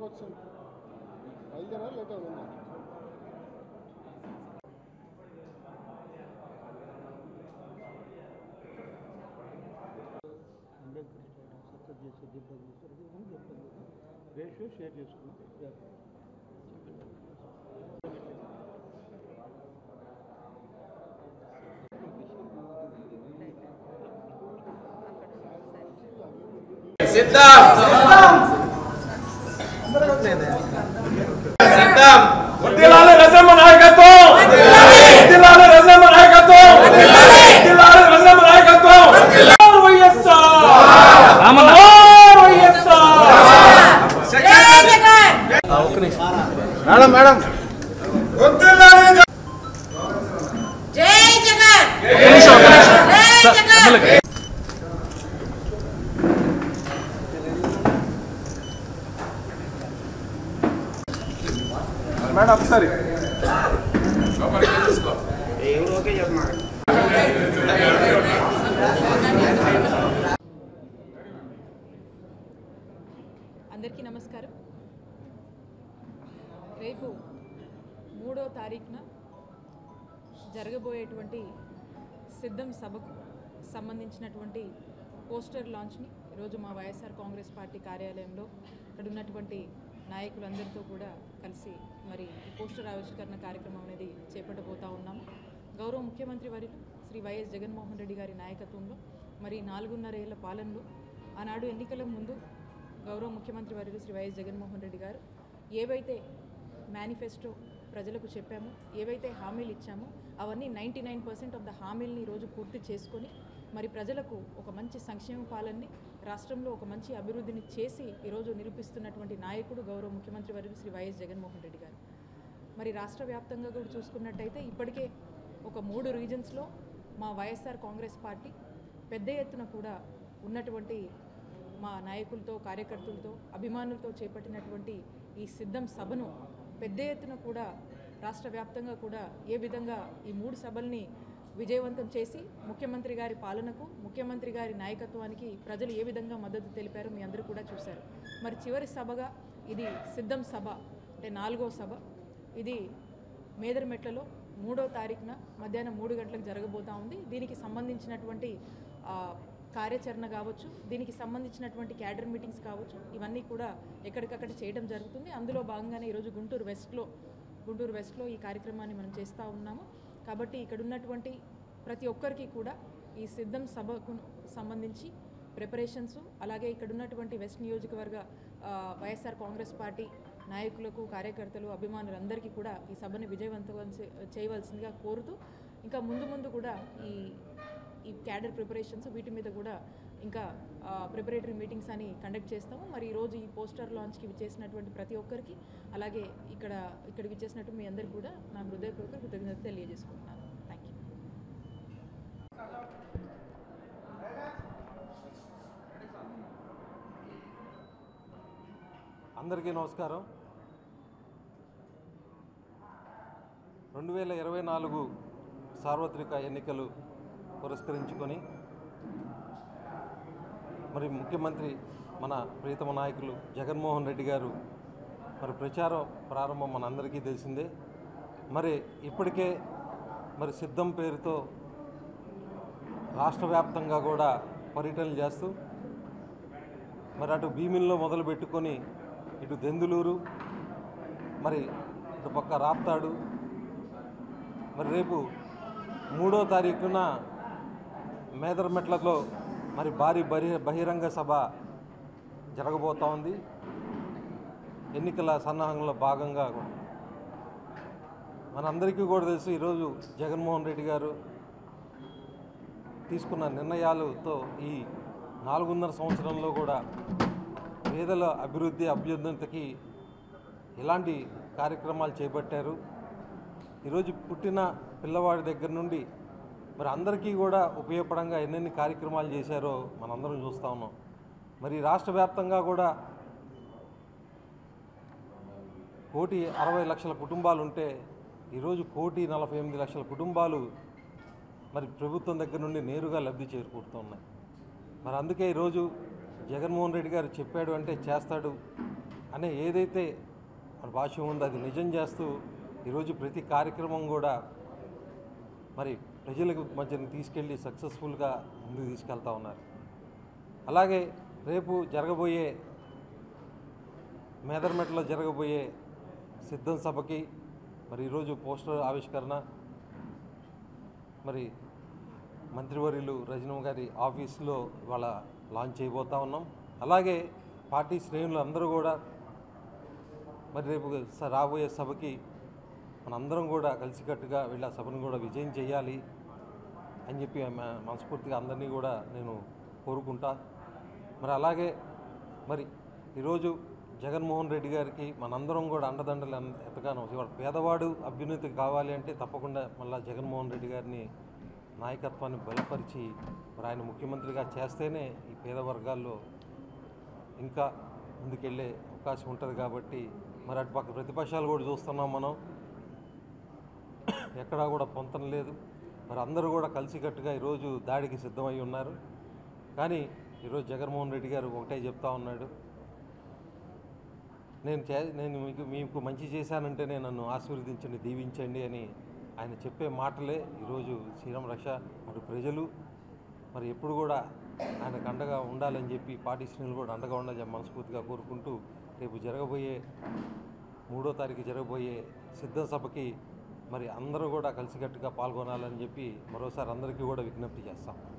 వచ్చాం బయలుదేరా లేట్ అవుతుందా అంబేద్కర్ స్టేట్ సత్య చేసే దిబ్బలు చెప్పండి రేషియో షేర్ చేసుకున్నాం సిద్ధం సిద్ధం వర్ధిల్లాలి రజమ్మ నాయకత్వం వర్ధిల్లాలి రజమ్మ నాయకత్వం వర్ధిల్లాలి రజమ్మ నాయకత్వం వైఎస్ఆర్ జోహార్ వైఎస్ఆర్ మేడం మేడం జై జగన్ జై జగన్ మేడం ఒకసారి అందరికీ నమస్కారం రేపు మూడో తారీఖున జరగబోయేటువంటి సిద్ధం సభకు సంబంధించినటువంటి పోస్టర్ లాంచ్ని ఈరోజు మా వైఎస్ఆర్ కాంగ్రెస్ పార్టీ కార్యాలయంలో ఇక్కడ ఉన్నటువంటి నాయకులందరితో కూడా కలిసి మరి ఈ పోస్టర్ ఆవిష్కరణ కార్యక్రమం అనేది చేపట్టబోతా ఉన్నాము గౌరవ ముఖ్యమంత్రి వర్యులు శ్రీ వైఎస్ జగన్మోహన్ రెడ్డి గారి నాయకత్వంలో మరి నాలుగున్నర ఏళ్ల పాలనలో ఆనాడు ఎన్నికల ముందు గౌరవ ముఖ్యమంత్రి వర్యులు శ్రీ వైఎస్ జగన్మోహన్ రెడ్డి గారు ఏవైతే మేనిఫెస్టో ప్రజలకు చెప్పామో ఏవైతే హామీలు ఇచ్చామో అవన్నీ ninety nine percent of the హామీలని ఈరోజు పూర్తి చేసుకొని మరి ప్రజలకు ఒక మంచి సంక్షేమ పాలనని రాష్ట్రంలో ఒక మంచి అభివృద్ధిని చేసి ఈరోజు నిరూపిస్తున్నటువంటి నాయకుడు గౌరవ ముఖ్యమంత్రి వర్యులు శ్రీ వైఎస్ జగన్మోహన్ రెడ్డి గారు మరి రాష్ట్ర వ్యాప్తంగా కూడా చూసుకున్నట్టయితే ఇప్పటికే ఒక మూడు రీజన్స్లో మా వైఎస్ఆర్ కాంగ్రెస్ పార్టీ పెద్ద ఎత్తున కూడా ఉన్నటువంటి మా నాయకులతో కార్యకర్తలతో అభిమానులతో చేపట్టినటువంటి ఈ సిద్ధం సభను పెద్ద ఎత్తున కూడా రాష్ట్ర వ్యాప్తంగా కూడా ఏ విధంగా ఈ మూడు సభల్ని విజయవంతం చేసి ముఖ్యమంత్రి గారి పాలనకు ముఖ్యమంత్రి గారి నాయకత్వానికి ప్రజలు ఏ విధంగా మద్దతు తెలిపారో మీ అందరూ కూడా చూశారు మరి చివరి సభగా ఇది సిద్ధం సభ అంటే నాలుగో సభ ఇది మేదరమెట్లలో మూడో తారీఖున మధ్యాహ్నం మూడు గంటలకు జరగబోతా ఉంది దీనికి సంబంధించినటువంటి ఆ, కార్యాచరణ కావచ్చు దీనికి సంబంధించినటువంటి క్యాడర్ మీటింగ్స్ కావచ్చు ఇవన్నీ కూడా ఎక్కడికక్కడ చేయడం జరుగుతుంది అందులో భాగంగానే ఈరోజు గుంటూరు వెస్ట్లో గుంటూరు వెస్ట్లో ఈ కార్యక్రమాన్ని మనం చేస్తూ ఉన్నాము కాబట్టి ఇక్కడ ఉన్నటువంటి ప్రతి ఒక్కరికి కూడా ఈ సిద్ధం సభకు సంబంధించి ప్రిపరేషన్స్ అలాగే ఇక్కడ ఉన్నటువంటి వెస్ట్ నియోజకవర్గ ఆ, వైఎస్ఆర్ కాంగ్రెస్ పార్టీ నాయకులకు కార్యకర్తలు అభిమానులందరికీ కూడా ఈ సభను విజయవంతం చే- చేయవలసిందిగా కోరుతూ ఇంకా ముందు ముందు కూడా ఈ ఈ క్యాడర్ ప్రిపరేషన్స్ వీటి మీద కూడా ఇంకా ప్రిపరేటరీ మీటింగ్స్ అని కండక్ట్ చేస్తాము మరి ఈరోజు ఈ పోస్టర్ లాంచ్కి విచ్చేసినటువంటి ప్రతి ఒక్కరికి అలాగే ఇక్కడ ఇక్కడ విచ్చేసినట్టు మీ అందరికీ కూడా నా హృదయపూర్వక కృతజ్ఞత తెలియజేసుకుంటున్నాను థ్యాంక్ యూ అందరికీ నమస్కారం రెండు వేల ఇరవై నాలుగు సార్వత్రిక ఎన్నికలు పురస్కరించుకొని మరి ముఖ్యమంత్రి మన ప్రీతమ నాయకులు జగన్మోహన్ రెడ్డి గారు మరి ప్రచారం ప్రారంభం మనందరికీ తెలిసిందే మరి ఇప్పటికే మరి సిద్ధం పేరుతో రాష్ట్ర వ్యాప్తంగా కూడా పర్యటనలు చేస్తూ మరి అటు భీమిల్లో మొదలు పెట్టుకొని ఇటు దెందులూరు మరి ఇటు పక్క రాప్తాడు మరి రేపు మూడో తారీఖున మేదరమెట్లలో మరి భారీ బహి బహిరంగ సభ జరగబోతోంది ఉంది ఎన్నికల సన్నాహంలో భాగంగా కూడా మనందరికీ కూడా తెలుసు ఈరోజు జగన్మోహన్ రెడ్డి గారు తీసుకున్న నిర్ణయాలతో ఈ నాలుగున్నర సంవత్సరంలో కూడా పేదల అభివృద్ధి అభ్యున్నతికి ఎలాంటి కార్యక్రమాలు చేపట్టారు ఈరోజు పుట్టిన పిల్లవాడి దగ్గర నుండి మరి అందరికీ కూడా ఉపయోగపడంగా ఎన్నెన్ని కార్యక్రమాలు చేశారో మనందరం చూస్తూ ఉన్నాం మరి రాష్ట్ర వ్యాప్తంగా కూడా కోటి అరవై లక్షల కుటుంబాలు ఉంటే ఈరోజు కోటి నలభై ఎనిమిది లక్షల కుటుంబాలు మరి ప్రభుత్వం దగ్గర నుండి నేరుగా లబ్ధి చేకూరుతున్నాయి మరి అందుకే ఈరోజు జగన్మోహన్ రెడ్డి గారు చెప్పాడు అంటే చేస్తాడు అనే ఏదైతే మన భాష్యం ఉందో అది నిజం చేస్తూ ఈరోజు ప్రతి కార్యక్రమం కూడా మరి ప్రజలకు మధ్యన తీసుకెళ్ళి సక్సెస్ఫుల్గా ముందుకు తీసుకెళ్తా ఉన్నారు అలాగే రేపు జరగబోయే మేదర్మెట్లో జరగబోయే సిద్ధం సభకి మరి ఈరోజు పోస్టర్ ఆవిష్కరణ మరి మంత్రివర్యులు రజనమ్మ గారి ఆఫీస్లో ఇవాళ లాంచ్ చేయబోతా ఉన్నాం అలాగే పార్టీ శ్రేణులు అందరూ కూడా మరి రేపు స- రాబోయే సభకి మనందరం కూడా కలిసికట్టుగా వెళ్ళి ఆ సభను కూడా విజయం చేయాలి అని చెప్పి మ- మనస్ఫూర్తిగా అందరినీ కూడా నేను కోరుకుంటా మరి అలాగే మరి ఈరోజు జగన్మోహన్ రెడ్డి గారికి మనందరం కూడా అండదండలు ఎంత- ఎంతగానో ఇవాళ పేదవాడు అభ్యున్నతి కావాలి అంటే తప్పకుండా మళ్ళీ జగన్మోహన్ రెడ్డి గారిని నాయకత్వాన్ని బలపరిచి మరి ఆయన ముఖ్యమంత్రిగా చేస్తేనే ఈ పేద వర్గాల్లో ఇంకా ముందుకెళ్ళే అవకాశం ఉంటుంది కాబట్టి మరి అటుపక్క ప్రతిపక్షాలు కూడా చూస్తున్నాం మనం ఎక్కడా కూడా పొంతన లేదు మరి అందరూ కూడా కలిసికట్టుగా ఈరోజు దాడికి సిద్ధమై ఉన్నారు కానీ ఈరోజు జగన్మోహన్ రెడ్డి గారు ఒకటే చెప్తా ఉన్నాడు నేను చే నేను మీకు మీకు మంచి చేశానంటేనే నన్ను ఆశీర్వదించండి దీవించండి అని ఆయన చెప్పే మాటలే ఈరోజు శ్రీరామ రక్ష అటు ప్రజలు మరి ఎప్పుడు కూడా ఆయనకు అండగా ఉండాలని చెప్పి పార్టీ శ్రేణులు కూడా అండగా ఉండాలని చెప్పి మనస్ఫూర్తిగా కోరుకుంటూ రేపు జరగబోయే మూడో తారీఖు జరగబోయే సిద్ధ సభకి మరి అందరూ కూడా కలిసికట్టుగా పాల్గొనాలని చెప్పి మరోసారి అందరికీ కూడా విజ్ఞప్తి చేస్తాం